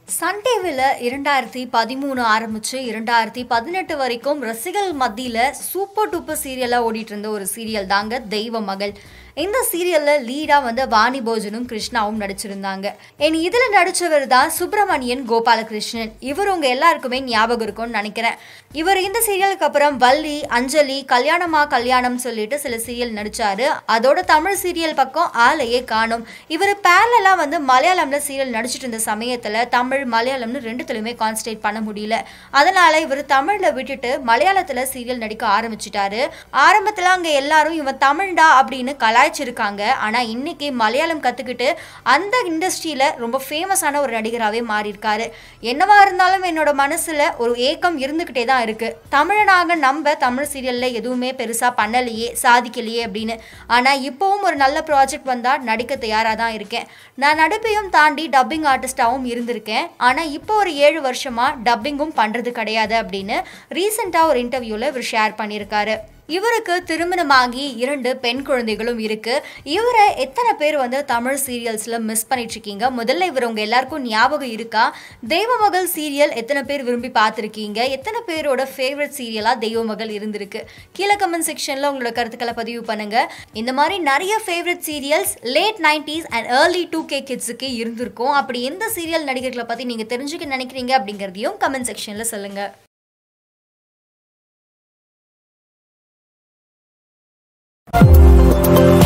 Sun டிவியில் இரண்டாயிரத்தி பதிமூணு ஆரம்பிச்சு இரண்டாயிரத்தி பதினெட்டு வரைக்கும் ரசிகர்கள் மத்தியில் சூப்பர் டூப்பர் சீரியலாக ஓடிட்டு இருந்த ஒரு சீரியல் தாங்க தெய்வ மகள் இந்த சீரியலில் லீடாக வந்து வாணி போஜனும் கிருஷ்ணாவும் நடிச்சிருந்தாங்க என் இதில் நடித்தவர் தான் சுப்பிரமணியன் கோபாலகிருஷ்ணன் இவர் உங்கள் எல்லாருக்குமே ஞாபகம் இருக்கும்னு நினைக்கிறேன் இவர் இந்த சீரியலுக்கு அப்புறம் வள்ளி அஞ்சலி கல்யாணமா கல்யாணம் சொல்லிட்டு சில சீரியல் நடிச்சாரு அதோட தமிழ் சீரியல் பக்கம் ஆளையே காணும் இவர் பேரலாக வந்து மலையாளம்ல சீரியல் நடிச்சிட்டு இருந்த சமயத்தில் தமிழ் மலையாளம்னு ரெண்டுத்துலையுமே கான்சன்ட்ரேட் பண்ண முடியல அதனால இவர் தமிழில் விட்டுட்டு மலையாளத்தில் சீரியல் நடிக்க ஆரம்பிச்சிட்டாரு ஆரம்பத்தில் அங்கே எல்லாரும் இவன் தமிழ்டா அப்படின்னு கலாய்ச்சிருக்காங்க ஆனால் இன்னைக்கு மலையாளம் கற்றுக்கிட்டு அந்த இண்டஸ்ட்ரியில் ரொம்ப ஃபேமஸான ஒரு நடிகராகவே மாறியிருக்காரு என்னவா இருந்தாலும் என்னோட மனசில் ஒரு ஏக்கம் இருந்துக்கிட்டே தான் இருக்குது தமிழனாக நம்ம தமிழ் சீரியலில் எதுவுமே பெருசாக பண்ணலையே சாதிக்கலையே அப்படின்னு ஆனால் இப்போவும் ஒரு நல்ல ப்ராஜெக்ட் வந்தால் நடிக்க தயாராக தான் இருக்கேன் நான் நடிப்பையும் தாண்டி டப்பிங் ஆர்டிஸ்டாகவும் இருந்திருக்கேன் ஆனால் இப்போ ஒரு ஏழு வருஷமாக டப்பிங்கும் பண்ணுறது கிடையாது அப்படின்னு ரீசெண்டாக ஒரு இன்டர்வியூவில் இவர் ஷேர் பண்ணியிருக்காரு இவருக்கு திருமணமாகி இரண்டு பெண் குழந்தைகளும் இருக்கு இவரை எத்தனை பேர் வந்து தமிழ் சீரியல்ஸ்ல மிஸ் பண்ணிட்டு இருக்கீங்க முதல்ல இவர் உங்க எல்லாருக்கும் ஞாபகம் இருக்கா தெய்வமகள் சீரியல் எத்தனை பேர் விரும்பி பார்த்துருக்கீங்க எத்தனை பேரோட ஃபேவரட் சீரியலா தெய்வமகள் இருந்திருக்கு கீழே கமெண்ட் செக்ஷன்ல உங்களோட கருத்துக்களை பதிவு பண்ணுங்க இந்த மாதிரி நிறைய favourite serials late nineties and early two K கிட்ஸுக்கு இருந்திருக்கும் அப்படி எந்த சீரியல் நடிகர்களை பத்தி நீங்க தெரிஞ்சுக்க நினைக்கிறீங்க அப்படிங்கிறதையும் கமெண்ட் செக்ஷன்ல சொல்லுங்க thank you